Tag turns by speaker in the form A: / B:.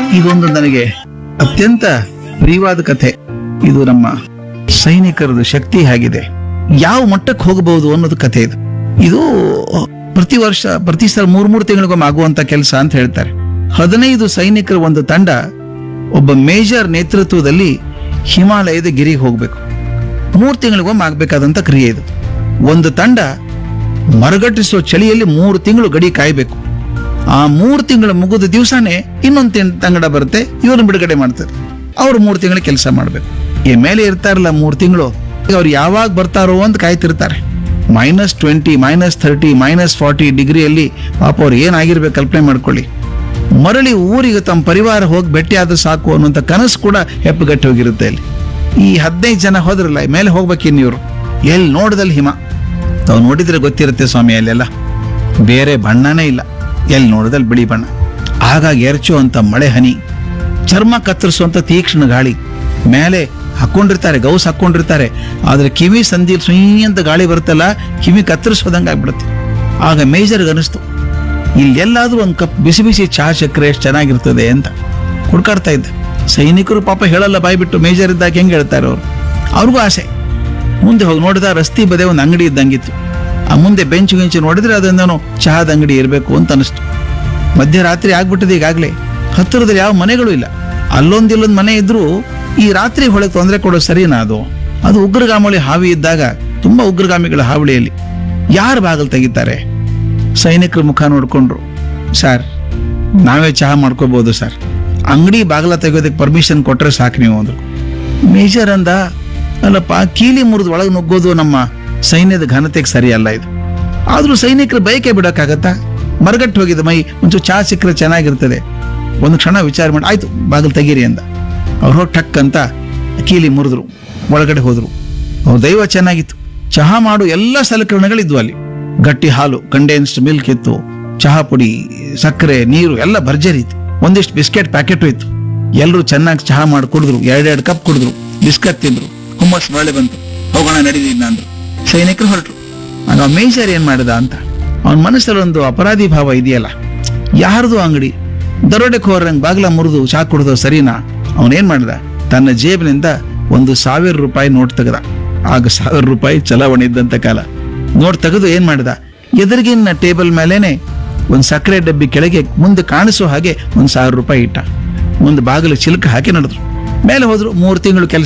A: ಇದೊಂದು ನನಗೆ ಅತ್ಯಂತ ಪ್ರಿಯವಾದ ಕಥೆ ಇದು ನಮ್ಮ ಸೈನಿಕರದು ಶಕ್ತಿ ಹೇಗಿದೆ ಯಾವ ಮಟ್ಟಕ್ಕೆ ಹೋಗಬಹುದು ಅನ್ನೋದು ಕಥೆ ಇದು ಇದು ಪ್ರತಿ ವರ್ಷ ಪ್ರತಿ ಸಲ ಮೂರ್ ಮೂರು ತಿಂಗಳಿಗೊಮ್ಮೆ ಆಗುವಂತ ಕೆಲಸ ಅಂತ ಹೇಳ್ತಾರೆ ಹದಿನೈದು ಸೈನಿಕರ ಒಂದು ತಂಡ ಒಬ್ಬ ಮೇಜರ್ ನೇತೃತ್ವದಲ್ಲಿ ಹಿಮಾಲಯದ ಗಿರಿಗೆ ಹೋಗ್ಬೇಕು ಮೂರು ತಿಂಗಳಿಗೊಮ್ಮೆ ಆಗ್ಬೇಕಾದಂತ ಕ್ರಿಯೆ ಇದು ಒಂದು ತಂಡ ಮರಗಟ್ಟಿಸೋ ಚಳಿಯಲ್ಲಿ ಮೂರು ತಿಂಗಳು ಗಡಿ ಕಾಯಬೇಕು ಆ ಮೂರು ತಿಂಗಳು ಮುಗಿದ ದಿವಸನೇ ಇನ್ನೊಂದು ತಿಂಗ್ ತಂಗಡ ಬರುತ್ತೆ ಇವ್ರನ್ನ ಬಿಡುಗಡೆ ಮಾಡ್ತಾರೆ ಅವ್ರು ಮೂರು ತಿಂಗಳು ಕೆಲಸ ಮಾಡಬೇಕು ಈ ಮೇಲೆ ಇರ್ತಾರಲ್ಲ ಮೂರು ತಿಂಗಳು ಅವ್ರು ಯಾವಾಗ ಬರ್ತಾರೋ ಅಂತ ಕಾಯ್ತಿರ್ತಾರೆ minus twenty minus thirty minus forty ಡಿಗ್ರಿಯಲ್ಲಿ ಪಾಪ ಅವ್ರು ಏನಾಗಿರ್ಬೇಕು ಕಲ್ಪನೆ ಮಾಡ್ಕೊಳ್ಳಿ ಮರಳಿ ಊರಿಗೆ ತಮ್ಮ ಪರಿವಾರ ಹೋಗಿ ಭೇಟಿ ಆದ್ರೆ ಸಾಕು ಅನ್ನುವಂಥ ಕನಸು ಕೂಡ ಹೆಪ್ಪುಗಟ್ಟಿ ಹೋಗಿರುತ್ತೆ ಅಲ್ಲಿ ಈ ಹದಿನೈದು ಜನ ಹೋದ್ರಲ್ಲ ಮೇಲೆ ಹೋಗ್ಬೇಕಿನ್ನು ಇವರು ಎಲ್ಲಿ ನೋಡಿದಲ್ಲಿ ಹಿಮ ತಾವು ನೋಡಿದ್ರೆ ಗೊತ್ತಿರುತ್ತೆ ಸ್ವಾಮಿ ಅಲ್ಲೆಲ್ಲ ಬೇರೆ ಬಣ್ಣನೇ ಇಲ್ಲ ಎಲ್ಲಿ ನೋಡಿದಲ್ಲಿ ಬಿಳಿ ಬಣ್ಣ ಆಗಾಗ ಎರಚುವಂತ ಮಳೆ ಹನಿ ಚರ್ಮ ಕತ್ತರಿಸುವಂತ ತೀಕ್ಷ್ಣ ಗಾಳಿ ಮೇಲೆ ಹಾಕೊಂಡಿರ್ತಾರೆ ಗೌಸ್ ಹಾಕೊಂಡಿರ್ತಾರೆ ಆದ್ರೆ ಕಿವಿ ಸಂಧಿ ಸುಯ್ ಅಂತ ಗಾಳಿ ಬರುತ್ತಲ್ಲ ಕಿವಿ ಕತ್ತರಿಸೋದಂಗೆ ಆಗ್ಬಿಡುತ್ತೆ ಆಗ ಮೇಜರ್ಗೆ ಅನಿಸ್ತು ಇಲ್ಲಿ ಎಲ್ಲಾದ್ರೂ ಒಂದು ಕಪ್ ಬಿಸಿ ಬಿಸಿ ಚಹಾ ಸಕ್ಕರೆ ಎಷ್ಟು ಚೆನ್ನಾಗಿರ್ತದೆ ಅಂತ ಹುಡ್ಕಾಡ್ತಾ ಇದ್ದೆ ಸೈನಿಕರು ಪಾಪ ಹೇಳಲ್ಲ ಬಾಯ್ ಬಿಟ್ಟು ಮೇಜರ್ ಇದ್ದಾಗ ಹೆಂಗೆ ಹೇಳ್ತಾರೆ ಅವರು ಅವ್ರಿಗೂ ಆಸೆ ಮುಂದೆ ಹೋಗಿ ನೋಡಿದ ರಸ್ತೆ ಬದೇ ಒಂದು ಅಂಗಡಿ ಇದ್ದಂಗಿತ್ತು ಆ ಮುಂದೆ ಬೆಂಚು ಗಿಂಚು ನೋಡಿದ್ರೆ ಅದೊಂದೇನೋ ಚಹಾದ ಅಂಗಡಿ ಇರಬೇಕು ಅಂತ ಅನಿಸ್ತು ಮಧ್ಯರಾತ್ರಿ ಆಗ್ಬಿಟ್ಟಿದೆ ಈಗಾಗಲೇ ಹತ್ತಿರದಲ್ಲಿ ಯಾವ ಮನೆಗಳು ಇಲ್ಲ ಅಲ್ಲೊಂದು ಇಲ್ಲೊಂದು ಮನೆ ಇದ್ರೂ ಈ ರಾತ್ರಿ ಹೊಳಗೆ ತೊಂದರೆ ಕೊಡೋ ಸರಿನಾ ಅದು ಅದು ಉಗ್ರಗಾಮಿ ಹಾವಿ ಇದ್ದಾಗ ತುಂಬಾ ಉಗ್ರಗಾಮಿಗಳ ಹಾವಳಿಯಲ್ಲಿ ಯಾರು ಬಾಗಿಲು ತೆಗಿತಾರೆ ಸೈನಿಕರ ಮುಖ ನೋಡ್ಕೊಂಡ್ರು ಸರ್ ನಾವೇ ಚಹಾ ಮಾಡ್ಕೋಬಹುದು ಸರ್ ಅಂಗಡಿ ಬಾಗಿಲ ತೆಗೆಯೋದಕ್ಕೆ ಪರ್ಮಿಷನ್ ಕೊಟ್ರೆ ಸಾಕು ನೀವು ಅಂದ್ರು ಮೇಜರ್ ಅಂದ ಅಲ್ಲಪ್ಪ ಕೀಲಿ ಮುರಿದು ಒಳಗೆ ನುಗ್ಗೋದು ನಮ್ಮ ಸೈನ್ಯದ ಘನತೆಗೆ ಸರಿಯಲ್ಲ ಇದು ಆದ್ರೂ ಸೈನಿಕರು ಬಯಕೆ ಬಿಡಕ್ಕಾಗತ್ತಾ ಮರಗಟ್ಟು ಹೋಗಿದೆ ಮೈ ಒಂಚೂರು ಚಹಾ ಸಿಕ್ಕರೆ ಚೆನ್ನಾಗಿರ್ತದೆ ಒಂದು ಕ್ಷಣ ವಿಚಾರ ಮಾಡಿ ಆಯ್ತು ಬಾಗಿಲು ತೆಗೀರಿ ಅಂದ ಅವ್ರು ಹೋಗಿ ಟಕ್ ಅಂತ ಕೀಲಿ ಮುರಿದ್ರು ಒಳಗಡೆ ಹೋದ್ರು ಅವ್ರ ದೈವ ಚೆನ್ನಾಗಿತ್ತು ಚಹಾ ಮಾಡು ಎಲ್ಲ ಸಲಕರಣೆಗಳಿದ್ವು ಅಲ್ಲಿ ಗಟ್ಟಿ ಹಾಲು ಕಂಡೆನ್ಸ್ಡ್ ಮಿಲ್ಕ್ ಇತ್ತು ಚಹಾ ಪುಡಿ ಸಕ್ಕರೆ ನೀರು ಎಲ್ಲ ಭರ್ಜರಿ ಇತ್ತು ಒಂದಿಷ್ಟು ಬಿಸ್ಕೆಟ್ ಪ್ಯಾಕೆಟ್ ಇತ್ತು ಎಲ್ಲರೂ ಚೆನ್ನಾಗಿ ಚಹಾ ಮಾಡಿ ಕುಡಿದ್ರು ಎರಡೆರಡು ಕಪ್ ಕುಡಿದ್ರು ಬಿಸ್ಕತ್ ತಿಂದ್ರು ಹುಮ್ಮಸ್ ಮಳೆ ಬಂತು ಹೋಗೋಣ ನಡೀದಿಲ್ಲ ಅಂದ್ರು ಸೈನಿಕರು ಹೊರಟರು ಆಗ ಮೇಜರ್ ಏನ್ ಮಾಡಿದ ಅಂತ ಅವನ ಮನಸ್ಸಲ್ಲಿ ಒಂದು ಅಪರಾಧಿ ಭಾವ ಇದೆಯಲ್ಲ ಯಾರ್ದು ಅಂಗಡಿ ದರೋಡೆಕೋರಂಗ್ ಬಾಗ್ಲ ಮುರಿದು ಚಹಾ ಕುಡಿದು ಸರಿನಾ ಅವನೇನ್ ಮಾಡಿದ ತನ್ನ ಜೇಬಿನಿಂದ ಒಂದು ಸಾವಿರ ರೂಪಾಯಿ ನೋಟ್ ತೆಗೆದ ಆಗ ಸಾವಿರ ರೂಪಾಯಿ ಚಲಾವಣೆ ಇದ್ದಂತ ಕಾಲ ನೋಟ್ ತೆಗೆದು ಏನ್ ಮಾಡಿದ ಎದುರಿಗಿನ ಟೇಬಲ್ ಮೇಲೇನೆ ಒಂದು ಸಕ್ಕರೆ ಡಬ್ಬಿ ಕೆಳಗೆ ಮುಂದೆ ಕಾಣಿಸೋ ಹಾಗೆ ಒಂದು ಸಾವಿರ ರೂಪಾಯಿ ಇಟ್ಟ ಒಂದು ಬಾಗಿಲು ಚಿಲಕ ಹಾಕಿ ನಡೆದ್ರು ಮೇಲೆ ಹೋದ್ರು ಮೂರು ತಿಂಗಳು ಕೆಲಸ